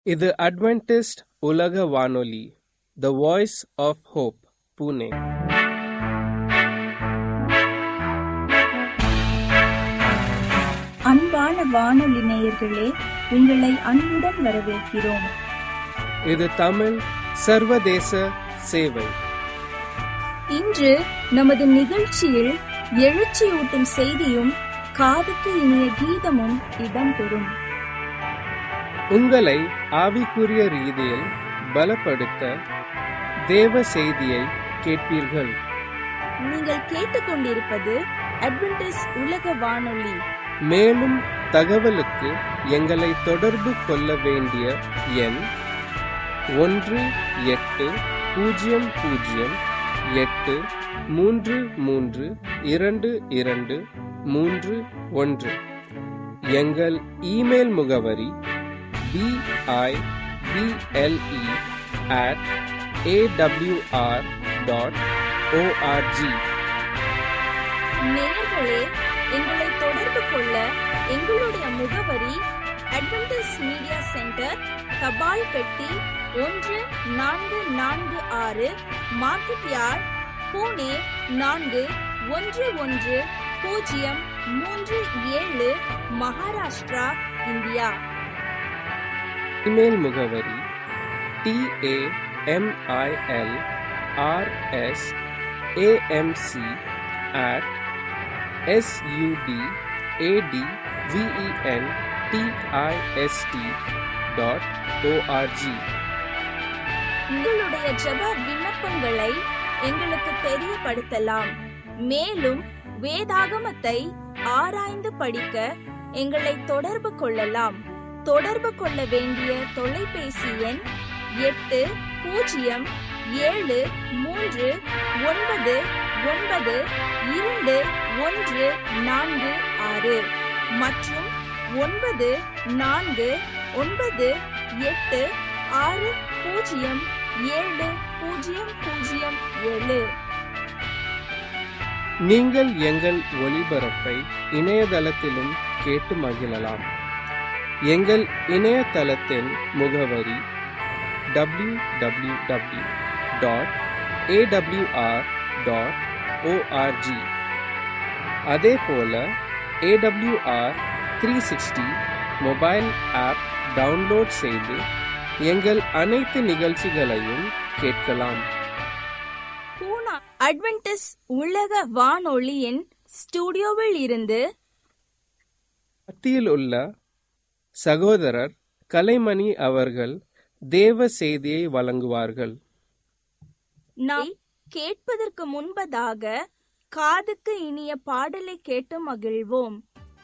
இது அட்வென்டிஸ்ட் உலக வானொலி the voice of hope Pune அன்பான வானொலி நேயர்களே உங்களை அன்புடன் வரவேற்கிறோம் இது தமிழ் சர்வதேச சேவை இன்று நமது நிகழ்ச்சியில் எழுச்சியூட்டும் செய்தியும் காதுக்கு இனிய கீதமும் இடம்பெறும் உங்களை ஆவிக்குரிய ரீதியில் பலப்படுத்த தேவ செய்தியை கேட்பீர்கள் நீங்கள் கேட்டுக்கொண்டிருப்பது அட்வென்டிஸ் உலக வானொலி மேலும் தகவலுக்கு எங்களை தொடர்பு கொள்ள வேண்டிய எண் ஒன்று எட்டு பூஜ்ஜியம் பூஜ்ஜியம் எட்டு மூன்று மூன்று இரண்டு இரண்டு மூன்று ஒன்று எங்கள் இமெயில் முகவரி B I B L E at A W R dot O R G நேயர்களே எங்களை தொடர்பு கொள்ள எங்களுடைய முகவரி அட்வென்டிஸ் மீடியா சென்டர் தபால் பெட்டி ஒன்று நான்கு நான்கு ஆறு மார்க்கெட் யார்ட் பூனே நான்கு ஒன்று ஒன்று பூஜ்ஜியம் மூன்று ஏழு மகாராஷ்டிரா இந்தியா இமெயில் முகவரி T A M I L R S A M C at S U D A T V E N T I S T dot O R G உங்களுடைய ஜெப விண்ணப்பங்களை எங்களுக்கு தெரியப்படுத்தலாம் மேலும் வேதாகமத்தை ஆராய்ந்து படிக்க எங்களை தொடர்பு கொள்ளலாம் தொடர்பு கொள்ள வேண்டிய தொலைபேசி எண் எட்டு பூஜ்ஜியம் ஏழு மூன்று ஒன்பது ஒன்பது இரண்டு ஒன்று நான்கு ஆறு மற்றும் ஒன்பது நான்கு ஒன்பது எட்டு ஆறு பூஜ்ஜியம் ஏழு பூஜ்ஜியம் பூஜ்ஜியம் ஏழு நீங்கள் எங்கள் ஒளிபரப்பை இணையதளத்திலும் கேட்டு மகிழலாம் எங்கள் இணையதளத்தின் முகவரி W W W dot A W R dot O R G அதே போல A W R three sixty mobile app download செய்து எங்கள் அனைத்து நிகழ்ச்சிகளையும் கேட்கலாம் பூனா அட்வென்டிஸ் உலக வானொலியின் ஸ்டுடியோவில் இருந்து மத்தியில் உள்ள சகோதரர் கலைமணி அவர்கள் தேவ செய்தியை வழங்குவார்கள் நாம் கேட்பதற்கு முன்பதாக காதுக்கு இனிய பாடலை கேட்டு மகிழ்வோம்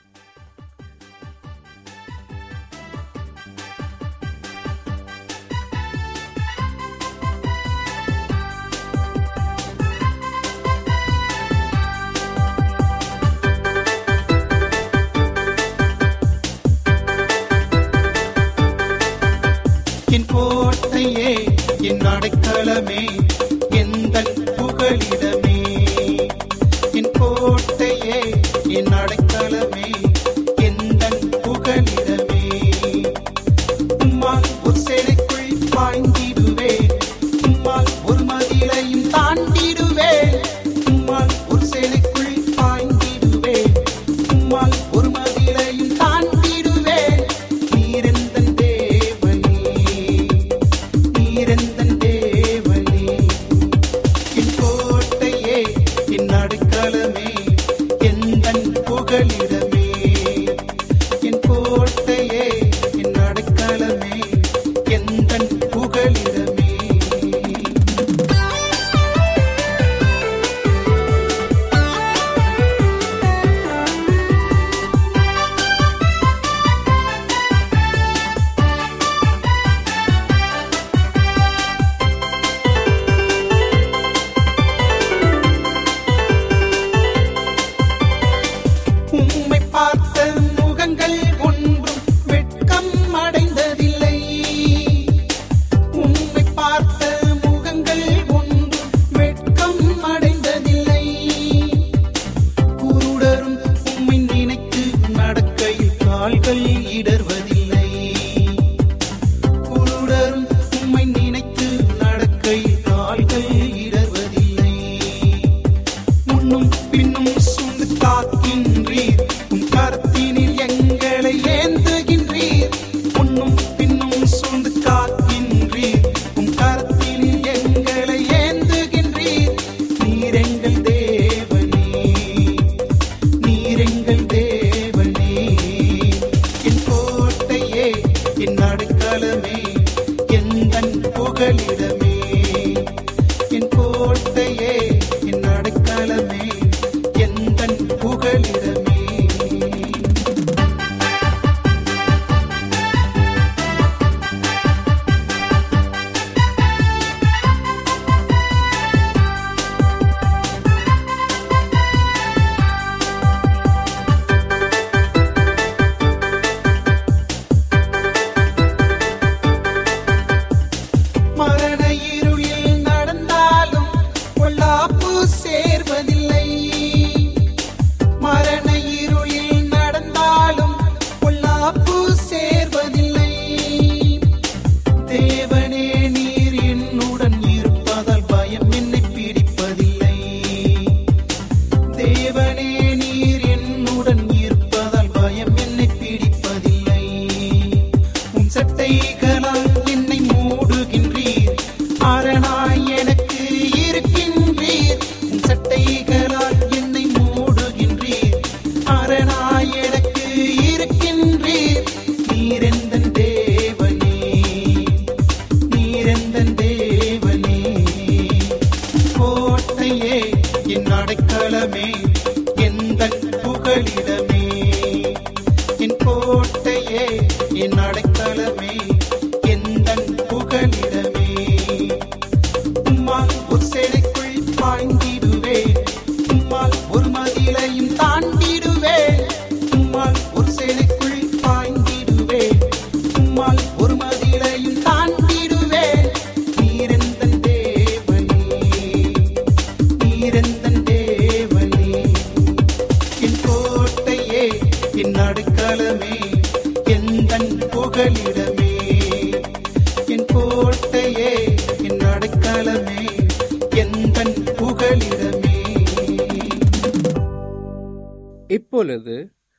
என் கோட்டையே என் அடைக்கலமே எந்த புகலிடமே என் கோட்டையே என் அடைக்கலமே எந்த புகலிடமே உம்மால் ஒரு சேலைக்குள் பாய்ந்திடுவேன் உம்மால் ஒரு மதிலையும் தாண்டிடுவேன் உம்மால் ஒரு சேலைக்குள் பாய்ந்திடுவேன் உம்மால் ஒரு மதிலையும் தாண்டிடுவேன் நீரெந்தன் தேவனே நீரெந்தன் தேவனே என் கோட்டையே என் நடுக்கலமே எந்தன் புகலிடமே என் கோட்டையே என் நடுக்கலமே என் அடைக்கலமே எந்தன் புகலிடமே என் கோட்டையே என் அடைக்கலமே எந்தன் புகலிடமே மரண இருளில் நடந்தாலும் பொல்லாப்பு சேர்வதில்லை மரண இருளில் நடந்தாலும் பொல்லாப்பு சேர்வதில்லை தேவனே நீர் என்னுடன் இருப்பதால் பயம் என்னை பிடிப்பதில்லை தேவனே நீர் என்னுடன் இருப்பதால் பயம் என்னை பிடிப்பதில்லை உன் சட்டைகளால் என்னை மூடுகின்றீர் அரணாய் எனக்கு இருக்கின்றீர் உன் சட்டைகளால் என்னை மூடுகின்றீர் அரணாய் எனக்கு இருக்கின்றீர் நீரெந்தன் தேவனே நீரெந்தன் தேவனே கோட்டையே என் அடைக்கலமே எந்த புகலிடமே என் கோட்டையே என் அடைக்கலமே எந்த புகலிடமே உம்மால் ஒரு சேலைக்குள் பாய்ந்திடுவேன் உம்மால் ஒரு மதிலையும் தாண்டிடுவேன் உம்மால் ஒரு சேலைக்குள் பாய்ந்திடுவேன் உம்மால் ஒரு மதிலையும் தாண்டிடுவேன் நீரெந்தன் தேவனே நீரெந்தன் தேவனே என் கோட்டையே என் அடைக்கலமே எந்தன் புகலிடமே என் கோட்டையே என் அடைக்கலமே எந்தன் புகலிடமே இப்பொழுது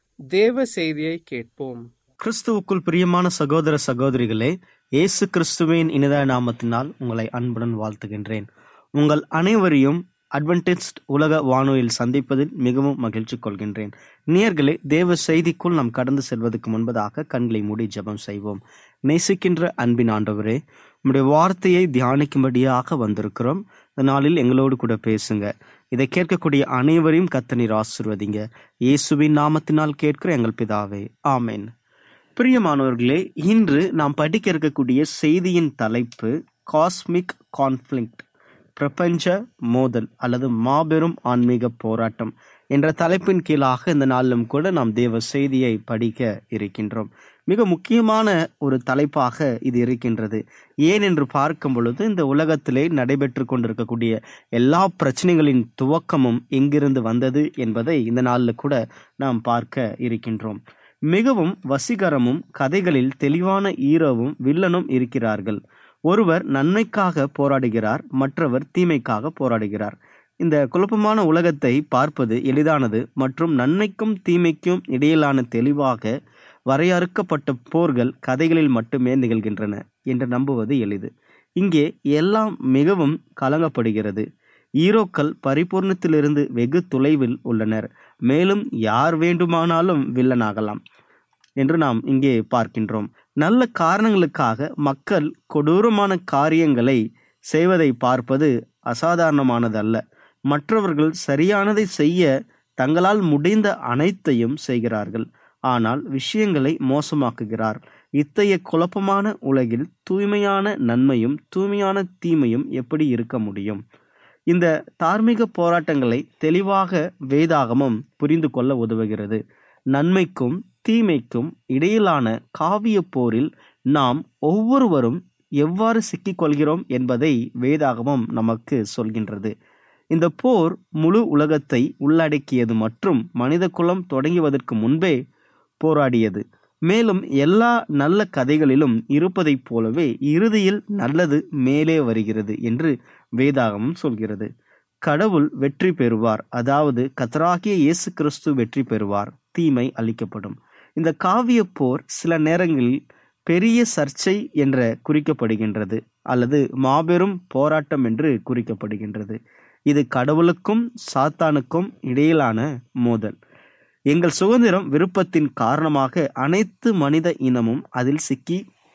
தேவ செய்தியை கேட்போம் கிறிஸ்துவுக்குள் பிரியமான சகோதர சகோதரிகளே இயேசு கிறிஸ்துவின் இனித நாமத்தினால் உங்களை அன்புடன் வாழ்த்துகின்றேன் உங்கள் அனைவரையும் அட்வென்டிஸ்ட் உலக வானொலியில் சந்திப்பதில் மிகவும் மகிழ்ச்சி கொள்கின்றேன் நேயர்களே தேவ செய்திக்குள் நாம் கடந்து செல்வதற்கு முன்பதாக கண்களை மூடி ஜெபம் செய்வோம் நேசிக்கின்ற அன்பின் ஆண்டவரே உம்முடைய வார்த்தையை தியானிக்கும்படியாக வந்திருக்கிறோம் இந்த நாளில் எங்களோடு கூட பேசுங்க இதை கேட்கக்கூடிய அனைவரையும் கத்தனீர் ஆசிர்வதிங்க இயேசுவின் நாமத்தினால் கேட்கிற எங்கள் பிதாவே ஆமென் பிரியமானவர்களே இன்று நாம் படிக்க இருக்கக்கூடிய செய்தியின் தலைப்பு காஸ்மிக் கான்ஃப்ளிக்ட் பிரபஞ்ச மோதல் அல்லது மாபெரும் ஆன்மீக போராட்டம் என்ற தலைப்பின் கீழாக இந்த நாளிலும் கூட நாம் தேவ செய்தியை படிக்க இருக்கின்றோம் மிக முக்கியமான ஒரு தலைப்பாக இது இருக்கின்றது ஏன் என்று பார்க்கும் பொழுது இந்த உலகத்திலே நடைபெற்று கொண்டிருக்கக்கூடிய எல்லா பிரச்சனைகளின் துவக்கமும் எங்கிருந்து வந்தது என்பதை இந்த நாளில் கூட நாம் பார்க்க இருக்கின்றோம் மிகவும் வசீகரமும் கதைகளில் தெளிவான ஈரோவும் வில்லனும் இருக்கிறார்கள் ஒருவர் நன்மைக்காக போராடுகிறார் மற்றவர் தீமைக்காக போராடுகிறார் இந்த குழப்பமான உலகத்தை பார்ப்பது எளிதானது மற்றும் நன்மைக்கும் தீமைக்கும் இடையிலான தெளிவாக வரையறுக்கப்பட்ட போர்கள் கதைகளில் மட்டுமே நிகழ்கின்றன என்று நம்புவது எளிது இங்கே எல்லாம் மிகவும் கலங்கப்படுகிறது ஈரோக்கள் பரிபூர்ணத்திலிருந்து வெகு தொலைவில் உள்ளனர் மேலும் யார் வேண்டுமானாலும் வில்லனாகலாம் என்று நாம் இங்கே பார்க்கின்றோம் நல்ல காரணங்களுக்காக மக்கள் கொடூரமான காரியங்களை செய்வதை பார்ப்பது அசாதாரணமானதல்ல மற்றவர்கள் சரியானதை செய்ய தங்களால் முடிந்த அனைத்தையும் செய்கிறார்கள் ஆனால் விஷயங்களை மோசமாக்குகிறார் இத்தகைய குழப்பமான உலகில் தூய்மையான நன்மையும் தூய்மையான தீமையும் எப்படி இருக்க முடியும் இந்த தார்மீக போராட்டங்களை தெளிவாக வேதாகமம் புரிந்து கொள்ள உதவுகிறது நன்மைக்கும் தீமைக்கும் இடையிலான காவிய போரில் நாம் ஒவ்வொருவரும் எவ்வாறு சிக்கிக்கொள்கிறோம் என்பதை வேதாகமம் நமக்கு சொல்கின்றது இந்த போர் முழு உலகத்தை உள்ளடக்கியது மற்றும் மனித குலம் தொடங்குவதற்கு முன்பே போராடியது மேலும் எல்லா நல்ல கதைகளிலும் இருப்பதைப் போலவே இறுதியில் நல்லது மேலே வருகிறது என்று வேதாகமம் சொல்கிறது கடவுள் வெற்றி பெறுவார் அதாவது கத்தராகிய இயேசு கிறிஸ்து வெற்றி பெறுவார் தீமை அளிக்கப்படும் இந்த காவிய போர் சில நேரங்களில் பெரிய சர்ச்சை என்ற குறிக்கப்படுகின்றது அல்லது மாபெரும் போராட்டம் என்று குறிக்கப்படுகின்றது இது கடவுளுக்கும் சாத்தானுக்கும் இடையிலான மோதல் எங்கள் சுதந்திரம் விருப்பத்தின் காரணமாக அனைத்து மனித இனமும் அதில் சிக்கி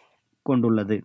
கொண்டுள்ளது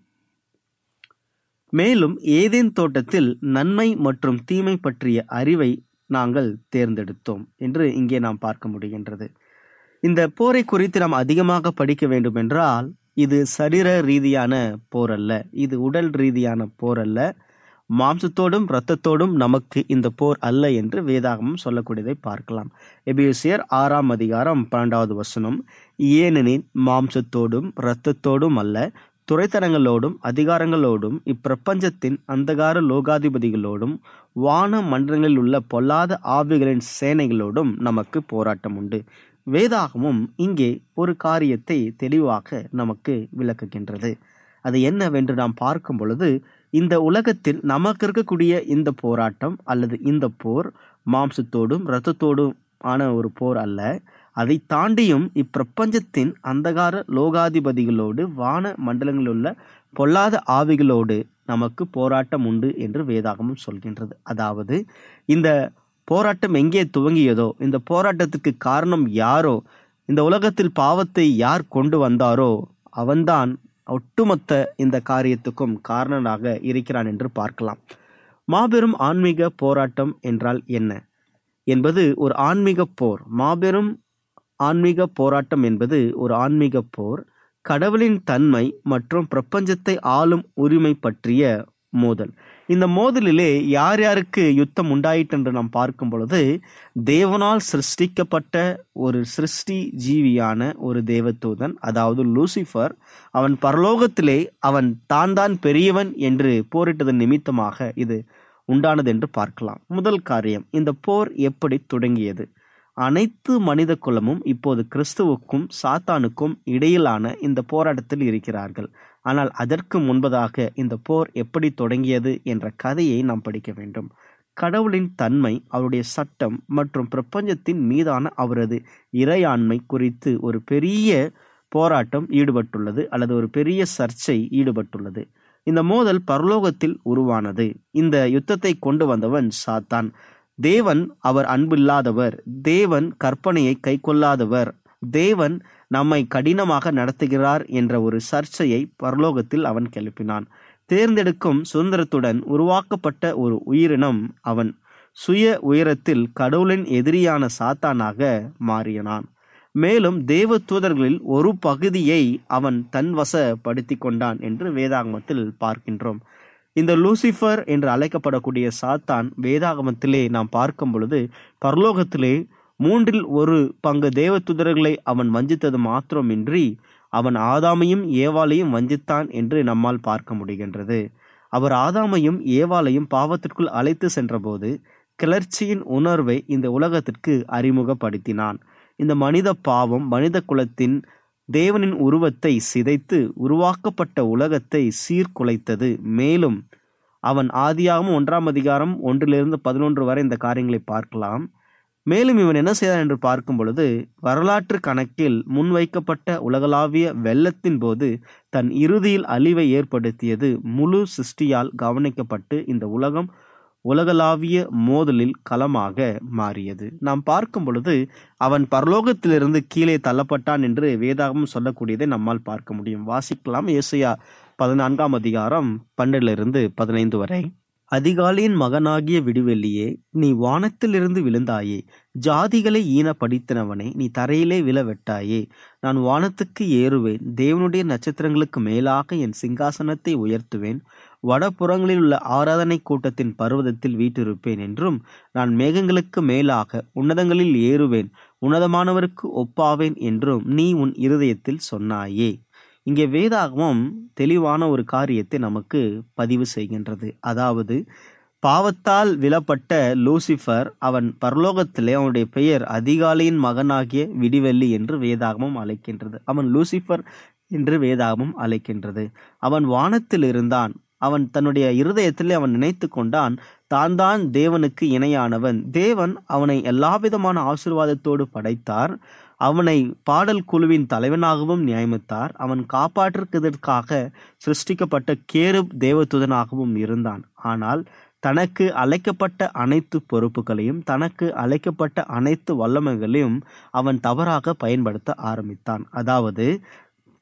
மேலும் ஏதேன் தோட்டத்தில் நன்மை மற்றும் தீமை பற்றிய அறிவை நாங்கள் தேர்ந்தெடுத்தோம் என்று இங்கே நாம் பார்க்க முடிகின்றது இந்த போரை குறித்து நாம் அதிகமாக படிக்க வேண்டும் என்றால் இது சரீர ரீதியான போர் அல்ல இது உடல் ரீதியான போர் அல்ல மாம்சத்தோடும் இரத்தத்தோடும் நமக்கு இந்த போர் அல்ல என்று வேதாகமம் சொல்லக்கூடியதை பார்க்கலாம் எபியூசியர் ஆறாம் அதிகாரம் பன்னெண்டாவது வசனம் ஏனெனில் மாம்சத்தோடும் இரத்தத்தோடும் அல்ல துறைத்தனங்களோடும் அதிகாரங்களோடும் இப்பிரபஞ்சத்தின் அந்தகார லோகாதிபதிகளோடும் வான மண்டலங்களில் உள்ள பொல்லாத ஆவிகளின் சேனைகளோடும் நமக்கு போராட்டம் உண்டு வேதாகமும் இங்கே ஒரு காரியத்தை தெளிவாக நமக்கு விளக்குகின்றது அது என்னவென்று நாம் பார்க்கும் பொழுது இந்த உலகத்தில் நமக்கு இருக்கக்கூடிய இந்த போராட்டம் அல்லது இந்த போர் மாம்சத்தோடும் இரத்தத்தோடும் ஆன ஒரு போர் அல்ல அதை தாண்டியும் இப்பிரபஞ்சத்தின் அந்தகார லோகாதிபதிகளோடு வான மண்டலங்களில் உள்ள பொல்லாத ஆவிகளோடு நமக்கு போராட்டம் உண்டு என்று வேதாகமும் சொல்கின்றது அதாவது இந்த போராட்டம் எங்கே துவங்கியதோ இந்த போராட்டத்துக்கு காரணம் யாரோ இந்த உலகத்தில் பாவத்தை யார் கொண்டு வந்தாரோ அவன்தான் ஒட்டுமொத்த இந்த காரியத்துக்கும் காரணனாக இருக்கிறான் என்று பார்க்கலாம் மாபெரும் ஆன்மீக போராட்டம் என்றால் என்ன என்பது ஒரு ஆன்மீக போர் மாபெரும் ஆன்மீக போராட்டம் என்பது ஒரு ஆன்மீக போர் கடவுளின் தன்மை மற்றும் பிரபஞ்சத்தை ஆளும் உரிமை பற்றிய மோதல் இந்த மோதலிலே யார் யாருக்கு யுத்தம் உண்டாயிற்று என்று நாம் பார்க்கும் பொழுது தேவனால் சிருஷ்டிக்கப்பட்ட ஒரு சிருஷ்டி ஜீவியான ஒரு தேவதூதன் அதாவது லூசிஃபர் அவன் பரலோகத்திலே அவன் தான் தான் பெரியவன் என்று போரிட்டதன் நிமித்தமாக இது உண்டானது என்று பார்க்கலாம் முதல் காரியம் இந்த போர் எப்படி தொடங்கியது அனைத்து மனித குலமும் இப்போது கிறிஸ்துவுக்கும் சாத்தானுக்கும் இடையிலான இந்த போராட்டத்தில் இருக்கிறார்கள் ஆனால் அதற்கு முன்பதாக இந்த போர் எப்படி தொடங்கியது என்ற கதையை நாம் படிக்க வேண்டும் கடவுளின் தன்மை அவருடைய சட்டம் மற்றும் பிரபஞ்சத்தின் மீதான அவரது இறையாண்மை குறித்து ஒரு பெரிய போராட்டம் ஈடுபட்டுள்ளது அல்லது ஒரு பெரிய சர்ச்சை ஈடுபட்டுள்ளது இந்த மோதல் பரலோகத்தில் உருவானது இந்த யுத்தத்தை கொண்டு வந்தவன் சாத்தான் தேவன் அவர் அன்பில்லாதவர் தேவன் கற்பனையை கை கொள்ளாதவர் தேவன் நம்மை கடினமாக நடத்துகிறார் என்ற ஒரு சர்ச்சையை பரலோகத்தில் அவன் கிளப்பினான் தேர்ந்தெடுக்கும் சுதந்திரத்துடன் உருவாக்கப்பட்ட ஒரு உயிரினம் அவன் சுய உயரத்தில் கடவுளின் எதிரியான சாத்தானாக மாறினான் மேலும் தேவ தூதர்களில் ஒரு பகுதியை அவன் தன்வசப்படுத்தி கொண்டான் என்று வேதாகமத்தில் பார்க்கின்றோம் இந்த லூசிஃபர் என்று அழைக்கப்படக்கூடிய சாத்தான் வேதாகமத்திலே நாம் பார்க்கும் பொழுது பரலோகத்திலே மூன்றில் ஒரு பங்கு தேவதூதர்களை அவன் வஞ்சித்தது மாத்திரமின்றி அவன் ஆதாமையும் ஏவாளையும் வஞ்சித்தான் என்று நம்மால் பார்க்க முடிகின்றது அவர் ஆதாமையும் ஏவாளையும் பாவத்திற்குள் அழைத்து சென்றபோது கிளர்ச்சியின் உணர்வை இந்த உலகத்திற்கு அறிமுகப்படுத்தினான் இந்த மனித பாவம் மனித குலத்தின் தேவனின் உருவத்தை சிதைத்து உருவாக்கப்பட்ட உலகத்தை சீர்குலைத்தது மேலும் அவன் ஆதியாகவும் ஒன்றாம் அதிகாரம் ஒன்றிலிருந்து பதினொன்று வரை இந்த காரியங்களை பார்க்கலாம் மேலும் இவன் என்ன செய்தான் என்று பார்க்கும் பொழுது வரலாற்று கணக்கில் முன்வைக்கப்பட்ட உலகளாவிய வெள்ளத்தின் போது தன் இறுதியில் அழிவை ஏற்படுத்தியது முழு சிருஷ்டியால் கவனிக்கப்பட்டு இந்த உலகம் உலகளாவிய மோதலில் களமாக மாறியது நாம் பார்க்கும் பொழுது அவன் பரலோகத்திலிருந்து கீழே தள்ளப்பட்டான் என்று வேதாகமும் சொல்லக்கூடியதை நம்மால் பார்க்க முடியும் வாசிக்கலாம் ஏசையா பதினான்காம் அதிகாரம் பன்னிலிருந்து பதினைந்து வரை அதிகாலையின் மகனாகிய விடுவெள்ளியே நீ வானத்திலிருந்து விழுந்தாயே ஜாதிகளை ஈனப்படுத்தினவனே நீ தரையிலே விழ வெட்டாயே நான் வானத்துக்கு ஏறுவேன் தேவனுடைய நட்சத்திரங்களுக்கு மேலாக என் சிங்காசனத்தை உயர்த்துவேன் வடபுறங்களில் உள்ள ஆராதனை கூட்டத்தின் பர்வதத்தில் வீட்டிருப்பேன் என்றும் நான் மேகங்களுக்கு மேலாக உன்னதங்களில் ஏறுவேன் உன்னதமானவருக்கு ஒப்பாவேன் என்றும் நீ உன் இருதயத்தில் சொன்னாயே இங்கே வேதாகமம் தெளிவான ஒரு காரியத்தை நமக்கு பதிவு செய்கின்றது அதாவது பாவத்தால் விழப்பட்ட லூசிஃபர் அவன் பரலோகத்திலே அவனுடைய பெயர் அதிகாலையின் மகனாகிய விடிவெள்ளி என்று வேதாகமம் அழைக்கின்றது அவன் லூசிஃபர் என்று வேதாகமம் அழைக்கின்றது அவன் வானத்தில் இருந்தான் அவன் தன்னுடைய இருதயத்திலே அவன் நினைத்து கொண்டான் தான் தான் தேவனுக்கு இணையானவன் தேவன் அவனை எல்லாவிதமான ஆசீர்வாதத்தோடு படைத்தார் அவனை பாடல் குழுவின் தலைவனாகவும் நியமித்தார் அவன் காப்பாற்றுவதற்காக சிருஷ்டிக்கப்பட்ட கேருப் தேவதுதனாகவும் இருந்தான் ஆனால் தனக்கு அழைக்கப்பட்ட அனைத்து பொறுப்புகளையும் தனக்கு அழைக்கப்பட்ட அனைத்து வல்லமைகளையும் அவன் தவறாக பயன்படுத்த ஆரம்பித்தான் அதாவது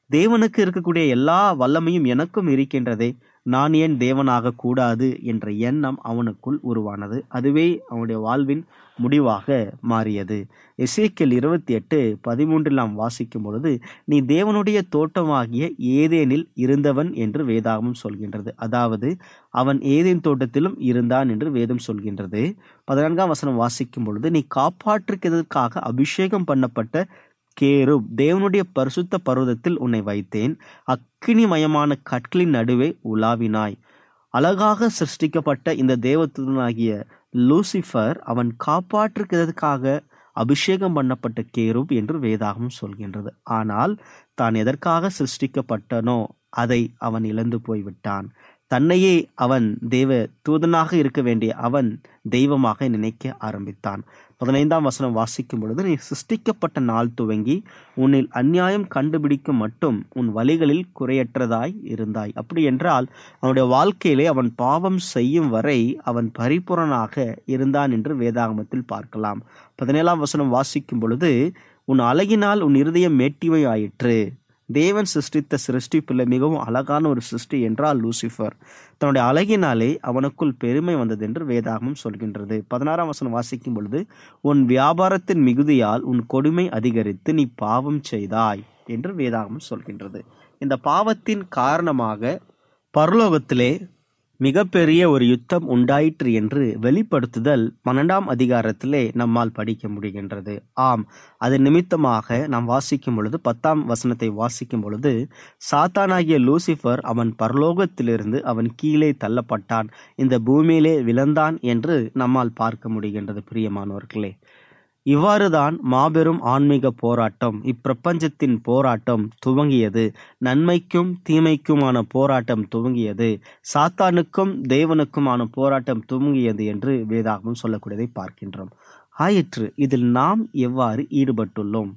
தேவனுக்கு இருக்கக்கூடிய எல்லா வல்லமையும் எனக்கும் இருக்கின்றதே நான் ஏன் தேவனாக கூடாது என்ற எண்ணம் அவனுக்குள் உருவானது அதுவே அவனுடைய வாழ்வின் முடிவாக மாறியது எசேக்கியல் இருபத்தி எட்டு பதிமூன்றில் நாம் வாசிக்கும் பொழுது நீ தேவனுடைய தோட்டமாகிய ஏதேனில் இருந்தவன் என்று வேதாகமும் சொல்கின்றது அதாவது அவன் ஏதேன் தோட்டத்திலும் இருந்தான் என்று வேதம் சொல்கின்றது பதினான்காம் வசனம் வாசிக்கும் பொழுது நீ காப்பாற்றுவதற்காக அபிஷேகம் பண்ணப்பட்ட கேருப் தேவனுடைய பரிசுத்த பர்வதத்தில் உன்னை வைத்தேன் அக்கினிமயமான கற்களின் நடுவே உலாவினாய் அழகாக சிருஷ்டிக்கப்பட்ட இந்த தேவத்துடனாகிய லூசிஃபர் அவன் காப்பாற்றுகிறதுக்காக அபிஷேகம் பண்ணப்பட்ட கேருப் என்று வேதாகம் சொல்கின்றது ஆனால் தான் எதற்காக சிருஷ்டிக்கப்பட்டனோ அதை அவன் இழந்து போய்விட்டான் தன்னையே அவன் தெய்வ தூதனாக இருக்க வேண்டிய அவன் தெய்வமாக நினைக்க ஆரம்பித்தான் பதினைந்தாம் வசனம் வாசிக்கும் பொழுது நீ சிருஷ்டிக்கப்பட்ட நாள் துவங்கி உன்னில் அந்நியாயம் கண்டுபிடிக்கும் மட்டும் உன் வழிகளில் குறையற்றதாய் இருந்தாய் அப்படி என்றால் அவனுடைய வாழ்க்கையிலே அவன் பாவம் செய்யும் வரை அவன் பரிபூரணாக இருந்தான் என்று வேதாகமத்தில் பார்க்கலாம் பதினேழாம் வசனம் வாசிக்கும் பொழுது உன் அழகினால் உன் இருதயம் மேட்டிமை ஆயிற்று தேவன் சிருஷ்டித்த சிருஷ்டிப்பில் மிகவும் அழகான ஒரு சிருஷ்டி என்றால் லூசிஃபர் தன்னுடைய அழகினாலே அவனுக்குள் பெருமை வந்தது என்று வேதாகமம் சொல்கின்றது பதினாறாம் வசனம் வாசிக்கும் பொழுது உன் வியாபாரத்தின் மிகுதியால் உன் கொடுமை அதிகரித்து நீ பாவம் செய்தாய் என்று வேதாகமம் சொல்கின்றது இந்த பாவத்தின் காரணமாக பரலோகத்திலே மிகப்பெரிய ஒரு யுத்தம் உண்டாயிற்று என்று வெளிப்படுத்துதல் பன்னெண்டாம் அதிகாரத்திலே நம்மால் படிக்க முடிகின்றது ஆம் அது நிமித்தமாக நாம் வாசிக்கும் பொழுது பத்தாம் வசனத்தை வாசிக்கும் பொழுது சாத்தானாகிய லூசிஃபர் அவன் பரலோகத்திலிருந்து அவன் கீழே தள்ளப்பட்டான் இந்த பூமியிலே விழுந்தான் என்று நம்மால் பார்க்க முடிகின்றது பிரியமானவர்களே இவ்வாறுதான் மாபெரும் ஆன்மீக போராட்டம் இப்பிரபஞ்சத்தின் போராட்டம் துவங்கியது நன்மைக்கும் தீமைக்குமான போராட்டம் துவங்கியது சாத்தானுக்கும் தேவனுக்குமான போராட்டம் துவங்கியது என்று வேதாகமம் சொல்லக்கூடியதை பார்க்கின்றோம் ஆயிற்று இதில் நாம் எவ்வாறு ஈடுபட்டுள்ளோம்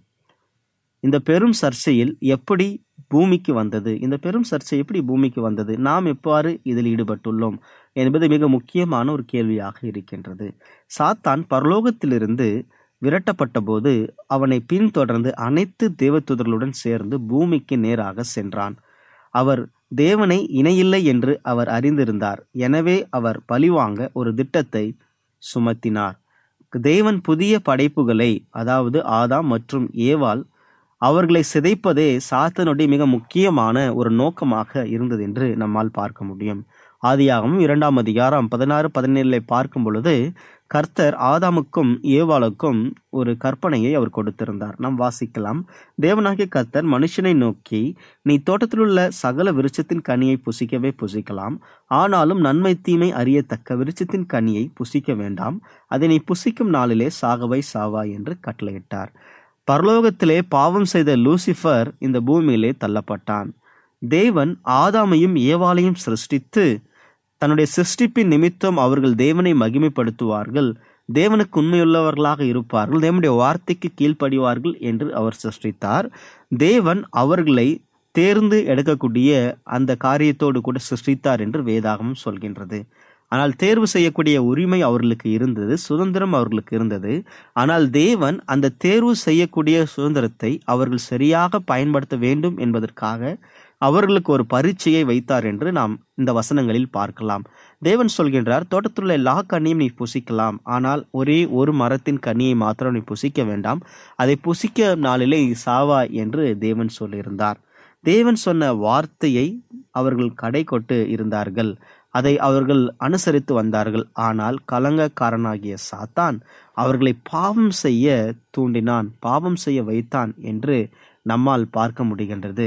இந்த பெரும் சர்ச்சையில் எப்படி பூமிக்கு வந்தது இந்த பெரும் சர்ச்சை எப்படி பூமிக்கு வந்தது நாம் எவ்வாறு இதில் ஈடுபட்டுள்ளோம் என்பது மிக முக்கியமான ஒரு கேள்வியாக இருக்கின்றது சாத்தான் பரலோகத்திலிருந்து விரட்டப்பட்ட போது அவனை பின்தொடர்ந்து அனைத்து தேவதூதர்களுடன் சேர்ந்து பூமிக்கு நேராக சென்றான் அவர் தேவனை இணையில்லை என்று அவர் அறிந்திருந்தார் எனவே அவர் பழிவாங்க ஒரு திட்டத்தை சுமத்தினார் தேவன் புதிய படைப்புகளை அதாவது ஆதாம் மற்றும் ஏவாள் அவர்களை சிதைப்பதே சாத்தனுடைய மிக முக்கியமான ஒரு நோக்கமாக இருந்தது என்று நம்மால் பார்க்க முடியும் ஆதியாகவும் இரண்டாம் அதிகாரம் பதினாறு பதினேழுல பார்க்கும் பொழுது கர்த்தர் ஆதாமுக்கும் ஏவாளுக்கும் ஒரு கற்பனையை அவர் கொடுத்திருந்தார் நாம் வாசிக்கலாம் தேவனாகிய கர்த்தர் மனுஷனை நோக்கி நீ தோட்டத்தில் உள்ள சகல விருட்சத்தின் கனியை புசிக்கவே புசிக்கலாம் ஆனாலும் நன்மை தீமை அறியத்தக்க விருட்சத்தின் கனியை புசிக்க வேண்டாம் அதை நீ புசிக்கும் நாளிலே சாகவை சாவா என்று கட்டளையிட்டார் பரலோகத்திலே பாவம் செய்த லூசிஃபர் இந்த பூமியிலே தள்ளப்பட்டான் தேவன் ஆதாமையும் ஏவாளையும் சிருஷ்டித்து தன்னுடைய சிருஷ்டிப்பின் நிமித்தம் அவர்கள் தேவனை மகிமைப்படுத்துவார்கள் தேவனுக்கு உண்மையுள்ளவர்களாக இருப்பார்கள் தேவனுடைய வார்த்தைக்கு கீழ்ப்படிவார்கள் என்று அவர் சிருஷ்டித்தார் தேவன் அவர்களை தேர்ந்து எடுக்கக்கூடிய அந்த காரியத்தோடு கூட சிருஷ்டித்தார் என்று வேதாகமும் சொல்கின்றது ஆனால் தேர்வு செய்யக்கூடிய உரிமை அவர்களுக்கு இருந்தது சுதந்திரம் அவர்களுக்கு இருந்தது ஆனால் தேவன் அந்த தேர்வு செய்யக்கூடிய சுதந்திரத்தை அவர்கள் சரியாக பயன்படுத்த வேண்டும் என்பதற்காக அவர்களுக்கு ஒரு பரீட்சையை வைத்தார் என்று நாம் இந்த வசனங்களில் பார்க்கலாம் தேவன் சொல்கின்றார் தோட்டத்திலுள்ள எல்லா கனியும் நீ புசிக்கலாம் ஆனால் ஒரே ஒரு மரத்தின் கனியை மாத்திரம் நீ புசிக்க வேண்டாம் அதை புசிக்க நாளிலே நீ சாவா என்று தேவன் சொல்லியிருந்தார் தேவன் சொன்ன வார்த்தையை அவர்கள் கடை கொட்டு இருந்தார்கள் அதை அவர்கள் அனுசரித்து வந்தார்கள் ஆனால் கலங்கக்காரனாகிய சாத்தான் அவர்களை பாவம் செய்ய தூண்டினான் பாவம் செய்ய வைத்தான் என்று நம்மால் பார்க்க முடிகின்றது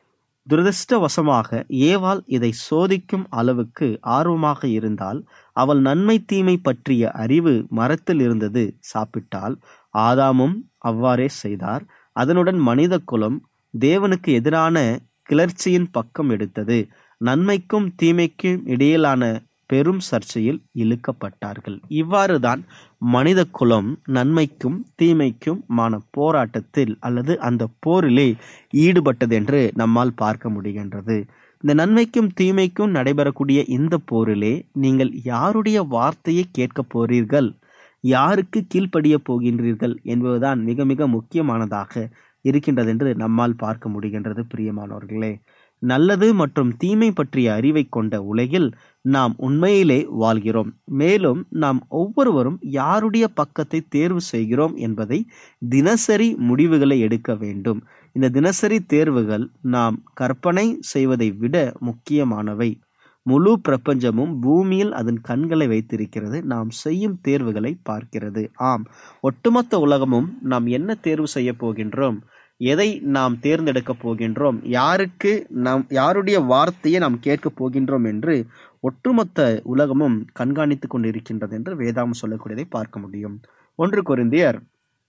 துரதிருஷ்டவசமாக ஏவாள் இதை சோதிக்கும் அளவுக்கு ஆர்வமாக இருந்தால் அவள் நன்மை தீமை பற்றிய அறிவு மரத்தில் இருந்தது சாப்பிட்டால் ஆதாமும் அவ்வாறே செய்தார் அதனுடன் மனித குலம் தேவனுக்கு எதிரான கிளர்ச்சியின் பக்கம் எடுத்தது நன்மைக்கும் தீமைக்கும் இடையிலான பெரும் சர்ச்சையில் இழுக்கப்பட்டார்கள் இவ்வாறுதான் மனித குலம் நன்மைக்கும் தீமைக்கும் மான போராட்டத்தில் அல்லது அந்த போரிலே ஈடுபட்டது என்று நம்மால் பார்க்க முடிகின்றது இந்த நன்மைக்கும் தீமைக்கும் நடைபெறக்கூடிய இந்த போரிலே நீங்கள் யாருடைய வார்த்தையை கேட்க போறீர்கள் யாருக்கு கீழ்ப்படிய போகின்றீர்கள் என்பதுதான் மிக மிக முக்கியமானதாக இருக்கின்றது என்று நம்மால் பார்க்க முடிகின்றது பிரியமானவர்களே நல்லது மற்றும் தீமை பற்றிய அறிவை கொண்ட உலகில் நாம் உண்மையிலே வாழ்கிறோம் மேலும் நாம் ஒவ்வொருவரும் யாருடைய பக்கத்தை தேர்வு செய்கிறோம் என்பதை தினசரி முடிவுகளை எடுக்க வேண்டும் இந்த தினசரி தேர்வுகள் நாம் கற்பனை செய்வதை விட முக்கியமானவை முழு பிரபஞ்சமும் பூமியில் அதன் கண்களை வைத்திருக்கிறது நாம் செய்யும் தேர்வுகளை பார்க்கிறது ஆம் ஒட்டுமொத்த உலகமும் நாம் என்ன தேர்வு செய்ய போகின்றோம் எதை நாம் தேர்ந்தெடுக்க போகின்றோம் யாருக்கு நாம் யாருடைய வார்த்தையை நாம் கேட்க போகின்றோம் என்று ஒட்டுமொத்த உலகமும் கண்காணித்துக் கொண்டிருக்கின்றது என்று வேதாகம் சொல்லக்கூடியதை பார்க்க முடியும் ஒன்று கொரிந்தியர்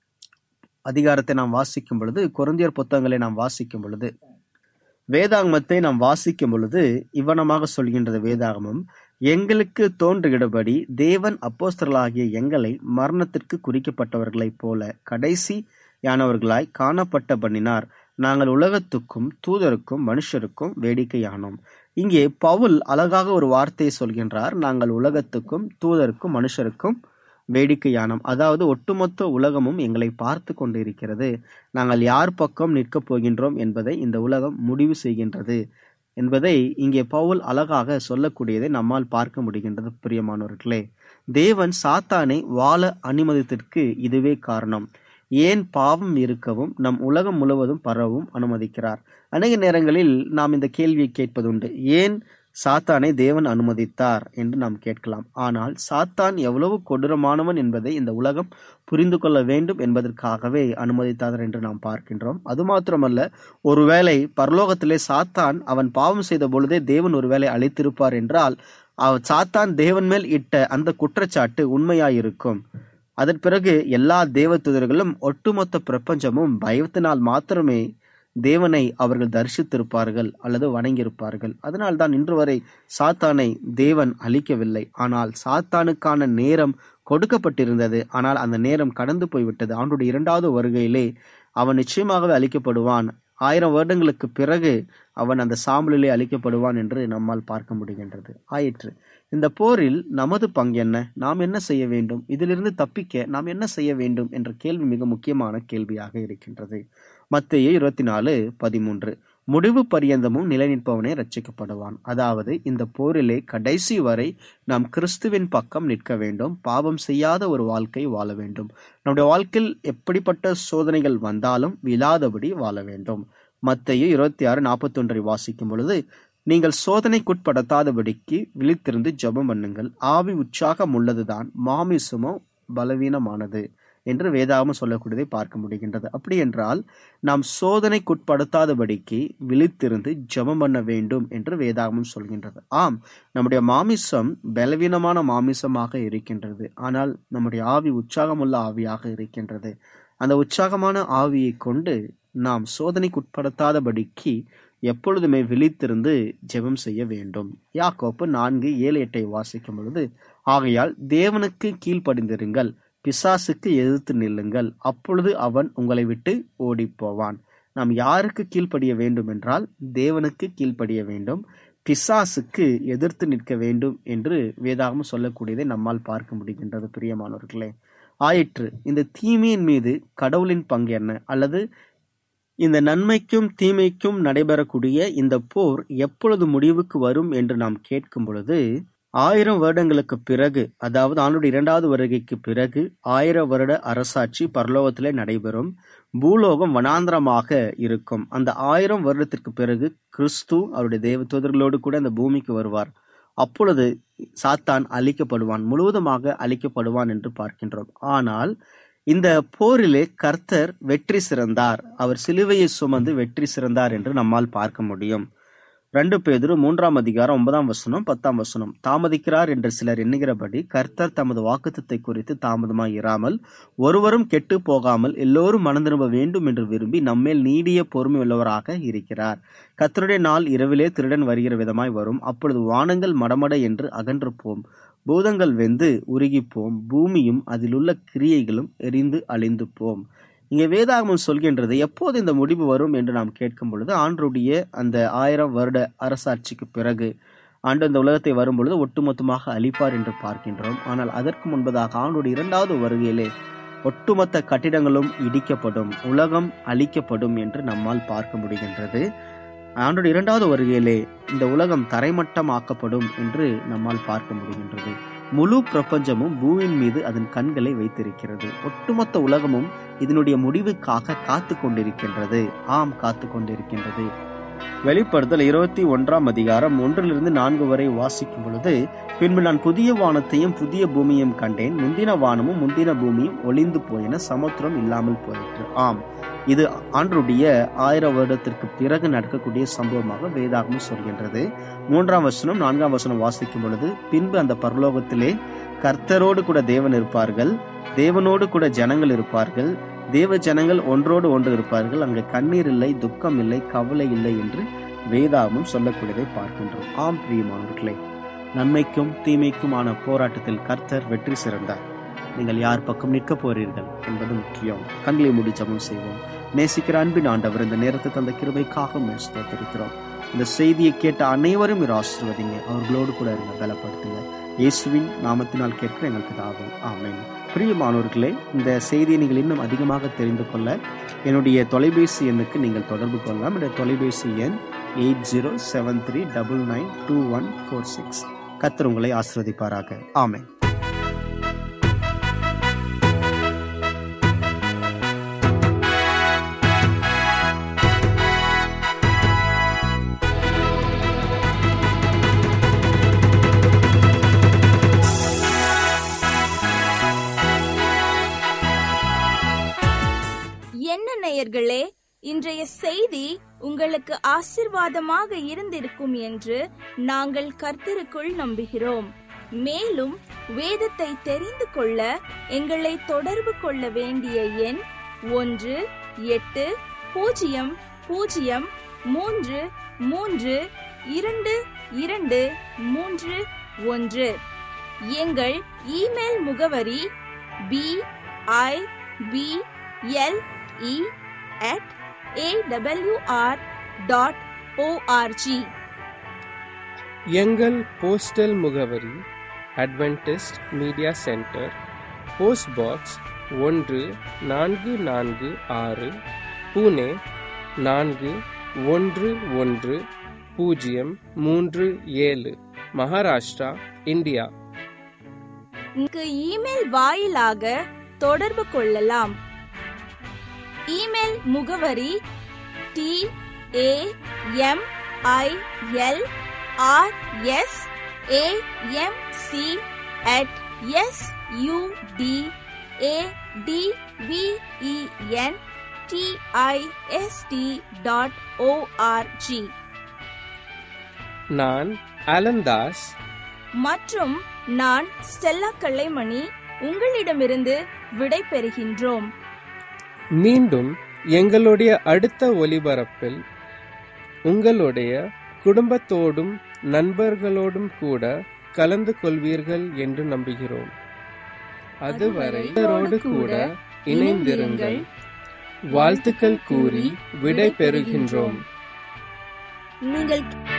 அதிகாரத்தை நாம் வாசிக்கும் பொழுது கொரிந்தியர் புத்தகங்களை நாம் வாசிக்கும் பொழுது வேதாகமத்தை நாம் வாசிக்கும் பொழுது இவ்வனமாக சொல்கின்றது வேதாகமம் எங்களுக்கு தோன்றுகிறபடி தேவன் அப்போஸ்தலர்களாகிய எங்களை மரணத்திற்கு குறிக்கப்பட்டவர்களைப் போல கடைசி யானவர்களாய் காணப்பட்ட பண்ணினார் நாங்கள் உலகத்துக்கும் தூதருக்கும் மனுஷருக்கும் வேடிக்கையானோம் இங்கே பவுல் அழகாக ஒரு வார்த்தையை சொல்கின்றார் நாங்கள் உலகத்துக்கும் தூதருக்கும் மனுஷருக்கும் வேடிக்கையானோம் அதாவது ஒட்டுமொத்த உலகமும் எங்களை பார்த்து கொண்டிருக்கிறது நாங்கள் யார் பக்கம் நிற்கப் போகின்றோம் என்பதை இந்த உலகம் முடிவு செய்கின்றது என்பதை இங்கே பவுல் அழகாக சொல்லக்கூடியதை நம்மால் பார்க்க முடிகின்றது பிரியமானவர்களே தேவன் சாத்தானை வாழ அனுமதித்திற்கு இதுவே காரணம் ஏன் பாவம் இருக்கவும் நம் உலகம் முழுவதும் பரவும் அனுமதிக்கிறார் அநேக நேரங்களில் நாம் இந்த கேள்வியை கேட்பதுண்டு ஏன் சாத்தானை தேவன் அனுமதித்தார் என்று நாம் கேட்கலாம் ஆனால் சாத்தான் எவ்வளவு கொடூரமானவன் என்பதை இந்த உலகம் புரிந்து கொள்ள வேண்டும் என்பதற்காகவே அனுமதித்தார் என்று நாம் பார்க்கின்றோம் அது மாத்திரமல்ல ஒருவேளை பரலோகத்திலே சாத்தான் அவன் பாவம் செய்த பொழுதே தேவன் ஒருவேளை அழைத்திருப்பார் என்றால் அவ சாத்தான் தேவன் மேல் இட்ட அந்த குற்றச்சாட்டு உண்மையாயிருக்கும் அதன் பிறகு எல்லா தேவதூதர்களும் ஒட்டுமொத்த பிரபஞ்சமும் பயத்தினால் மாத்திரமே தேவனை அவர்கள் தரிசித்திருப்பார்கள் அல்லது வணங்கியிருப்பார்கள் அதனால் தான் இன்று வரை சாத்தானை தேவன் அழிக்கவில்லை ஆனால் சாத்தானுக்கான நேரம் கொடுக்கப்பட்டிருந்தது ஆனால் அந்த நேரம் கடந்து போய்விட்டது அவனுடைய இரண்டாவது வருகையிலே அவன் நிச்சயமாகவே அழிக்கப்படுவான் ஆயிரம் வருடங்களுக்கு பிறகு அவன் அந்த சாம்பலிலே அழிக்கப்படுவான் என்று நம்மால் பார்க்க முடிகின்றது ஆயிற்று இந்த போரில் நமது பங்கு என்ன நாம் என்ன செய்ய வேண்டும் இதிலிருந்து தப்பிக்க நாம் என்ன செய்ய வேண்டும் என்ற கேள்வி மிக முக்கியமான கேள்வியாக இருக்கின்றது மத்திய இருபத்தி நாலு பதிமூன்று முடிவு பரியந்தமும் நிலைநிற்பவனே ரட்சிக்கப்படுவான் அதாவது இந்த போரிலே கடைசி வரை நாம் கிறிஸ்துவின் பக்கம் நிற்க வேண்டும் பாவம் செய்யாத ஒரு வாழ்க்கை வாழ வேண்டும் நம்முடைய வாழ்க்கையில் எப்படிப்பட்ட சோதனைகள் வந்தாலும் விழாதபடி வாழ வேண்டும் மத்தையு இருபத்தி ஆறு நாற்பத்தி ஒன்றை வாசிக்கும் பொழுது நீங்கள் சோதனைக்குட்படுத்தாதபடிக்கு விழித்திருந்து ஜெபம் பண்ணுங்கள் ஆவி உற்சாகம் உள்ளதுதான் மாமிசமோ பலவீனமானது என்று வேதாகமம் சொல்லக்கூடியதை பார்க்க முடிகின்றது அப்படி என்றால் நாம் சோதனைக்குட்படுத்தாதபடிக்கு விழித்திருந்து ஜெபம் பண்ண வேண்டும் என்று வேதாகமம் சொல்கின்றது ஆம் நம்முடைய மாமிசம் பலவீனமான மாமிசமாக இருக்கின்றது ஆனால் நம்முடைய ஆவி உற்சாகமுள்ள ஆவியாக இருக்கின்றது அந்த உற்சாகமான ஆவியை கொண்டு நாம் சோதனைக்குட்படுத்தாதபடிக்கு எப்பொழுதுமே விழித்திருந்து ஜெபம் செய்ய வேண்டும் யாக்கோப்பு நான்கு ஏழு எட்டை வாசிக்கும் பொழுது ஆகையால் தேவனுக்கு கீழ்ப்படிந்திருங்கள் பிசாசுக்கு எதிர்த்து நில்லுங்கள் அப்பொழுது அவன் உங்களை விட்டு ஓடிப் போவான் நாம் யாருக்கு கீழ்ப்படிய வேண்டும் என்றால் தேவனுக்கு கீழ்ப்படிய வேண்டும் பிசாசுக்கு எதிர்த்து நிற்க வேண்டும் என்று வேதாகமம் சொல்லக்கூடியதை நம்மால் பார்க்க முடிகின்றது பிரியமானவர்களே ஆயிற்று இந்த தீமையின் மீது கடவுளின் பங்கு என்ன அல்லது இந்த நன்மைக்கும் தீமைக்கும் நடைபெறக்கூடிய இந்த போர் எப்பொழுது முடிவுக்கு வரும் என்று நாம் கேட்கும் பொழுது ஆயிரம் வருடங்களுக்கு பிறகு அதாவது ஆண்டுடைய இரண்டாவது வருகைக்கு பிறகு ஆயிரம் வருட அரசாட்சி பரலோகத்திலே நடைபெறும் பூலோகம் வனாந்திரமாக இருக்கும் அந்த ஆயிரம் வருடத்திற்கு பிறகு கிறிஸ்து அவருடைய தேவ தூதர்களோடு கூட அந்த பூமிக்கு வருவார் அப்பொழுது சாத்தான் அழிக்கப்படுவான் முழுவதுமாக அழிக்கப்படுவான் என்று பார்க்கின்றோம் ஆனால் இந்த போரிலே கர்த்தர் வெற்றி சிறந்தார் அவர் சிலுவையை சுமந்து வெற்றி சிறந்தார் என்று நம்மால் பார்க்க முடியும் ரெண்டு பேதுரு மூன்றாம் அதிகாரம் ஒன்பதாம் வசனம் பத்தாம் வசனம் தாமதிக்கிறார் என்று சிலர் எண்ணுகிறபடி கர்த்தர் தமது வாக்குத்தத்தை குறித்து தாமதமாய் இராமல் ஒருவரும் கெட்டு போகாமல் எல்லோரும் மனந்திரும்ப வேண்டும் என்று விரும்பி நம்மேல் நீடிய பொறுமை உள்ளவராக இருக்கிறார் கர்த்தருடைய நாள் இரவிலே திருடன் வருகிற விதமாய் வரும் அப்பொழுது வானங்கள் மடமட என்று அகன்று போம் பூதங்கள் வெந்து உருகிப்போம் பூமியும் அதிலுள்ள கிரியைகளும் எரிந்து அழிந்து போம் இங்கே வேதாகமம் சொல்கின்றது எப்போது இந்த முடிவு வரும் என்று நாம் கேட்கும் பொழுது ஆண்டுடைய அந்த ஆயிரம் வருட அரசாட்சிக்கு பிறகு ஆண்டு இந்த உலகத்தை வரும் பொழுது ஒட்டுமொத்தமாக அழிப்பார் என்று பார்க்கின்றோம் ஆனால் அதற்கு முன்பதாக ஆண்டுடைய இரண்டாவது வருகையிலே ஒட்டுமொத்த கட்டிடங்களும் இடிக்கப்படும் உலகம் அழிக்கப்படும் என்று நம்மால் பார்க்க முடிகின்றது ஆண்டோட இரண்டாவது வருகையிலே இந்த உலகம் தரைமட்டமாக்கப்படும் என்று நம்மால் பார்க்க முடிகின்றது முழு பிரபஞ்சமும் பூமியின் மீது அதன் கண்களை வைத்திருக்கிறது ஒட்டுமொத்த உலகமும் இதனுடைய முடிவுக்காக காத்து கொண்டிருக்கின்றது ஆம் காத்து கொண்டிருக்கின்றது வெளிப்படுத்தல் இருபத்தி ஒன்றாம் அதிகாரம் ஒன்றிலிருந்து நான்கு வரை வாசிக்கும் பொழுது பின்பு நான் புதிய வானத்தையும் புதிய பூமியையும் கண்டேன் முந்தின வானமும் முந்தின பூமியும் ஒளிந்து போயின சமுத்திரம் இல்லாமல் போயிற்று ஆம் இது ஆண்டுடைய ஆயிரம் வருடத்திற்கு பிறகு நடக்கக்கூடிய சம்பவமாக வேதாகமும் சொல்கின்றது மூன்றாம் வசனம் நான்காம் வசனம் வாசிக்கும் பொழுது பின்பு அந்த பரலோகத்திலே கர்த்தரோடு கூட தேவன் இருப்பார்கள் தேவனோடு கூட ஜனங்கள் இருப்பார்கள் தேவ ஜனங்கள் ஒன்றோடு ஒன்று இருப்பார்கள் அங்கே கண்ணீர் இல்லை துக்கம் இல்லை கவலை இல்லை என்று வேதாகமும் சொல்லக்கூடியதை பார்க்கின்றோம் ஆம் பிரியமானவர்களே நன்மைக்கும் தீமைக்குமான போராட்டத்தில் கர்த்தர் வெற்றி சிறந்தார் நீங்கள் யார் பக்கம் நிற்க போறீர்கள் என்பது முக்கியம் கண்களை மூடி ஜெபம் செய்வோம் நேசிக்கிற அன்பின் ஆண்டவர் இந்த நேரத்தை தந்த கிருபைக்காக உம்மை ஸ்தோத்திரிக்கிறோம் இந்த செய்தியை கேட்ட அனைவரும் இரு ஆசிர்வதிங்க அவர்களோடு கூட இருங்க பலப்படுத்துங்க இயேசுவின் நாமத்தினால் கேட்கிற எங்களுக்கு தாகும் ஆமென் பிரியமானவர்களே இந்த செய்தியை நீங்கள் இன்னும் அதிகமாக தெரிந்து கொள்ள என்னுடைய தொலைபேசி எண்ணுக்கு நீங்கள் தொடர்பு கொள்ளலாம் என்னுடைய தொலைபேசி எண் eight zero seven three double nine two one four six கத்தர் உங்களை ஆசிர்வதிப்பாராக ஆமென் என்ன நேயர்களே இன்றைய செய்தி உங்களுக்கு ஆசிர்வாதமாக இருந்திருக்கும் என்று நாங்கள் கர்த்தருக்குள் நம்புகிறோம் மேலும் வேதத்தை தெரிந்து கொள்ள எங்களை தொடர்பு கொள்ள வேண்டிய எண் ஒன்று எட்டு பூஜ்ஜியம் பூஜ்ஜியம் மூன்று மூன்று இரண்டு இரண்டு மூன்று ஒன்று எங்கள் இமெயில் முகவரி B I B L E at A W R dot O R G எங்கள் போஸ்டல் முகவரி Adventist media centre post box ஒன்று நான்கு நான்கு ஆறு புனே நான்கு ஒன்று ஒன்று பூஜ்ஜியம் மூன்று ஏழு மகாராஷ்டிரா இந்தியா இங்கு இமெயில் வாயிலாக தொடர்பு கொள்ளலாம் இமெயில் முகவரி T A M I L R S A M C at S U D A T V E N T I S T dot O R G நான் அலந்தாஸ் மற்றும் நான் ஸ்டெல்லா கல்லைமணி உங்களிடமிருந்து விடை பெறுகின்றோம் மீண்டும் எங்களுடைய அடுத்த ஒலிபரப்பில் உங்களுடைய குடும்பத்தோடும் நண்பர்களோடும் கூட கலந்து கொள்வீர்கள் என்று நம்புகிறோம் அதுவரை இவரோடு கூட இணைந்திருங்கள் வாழ்த்துக்கள் கூறி விடை பெறுகின்றோம் நீங்கள்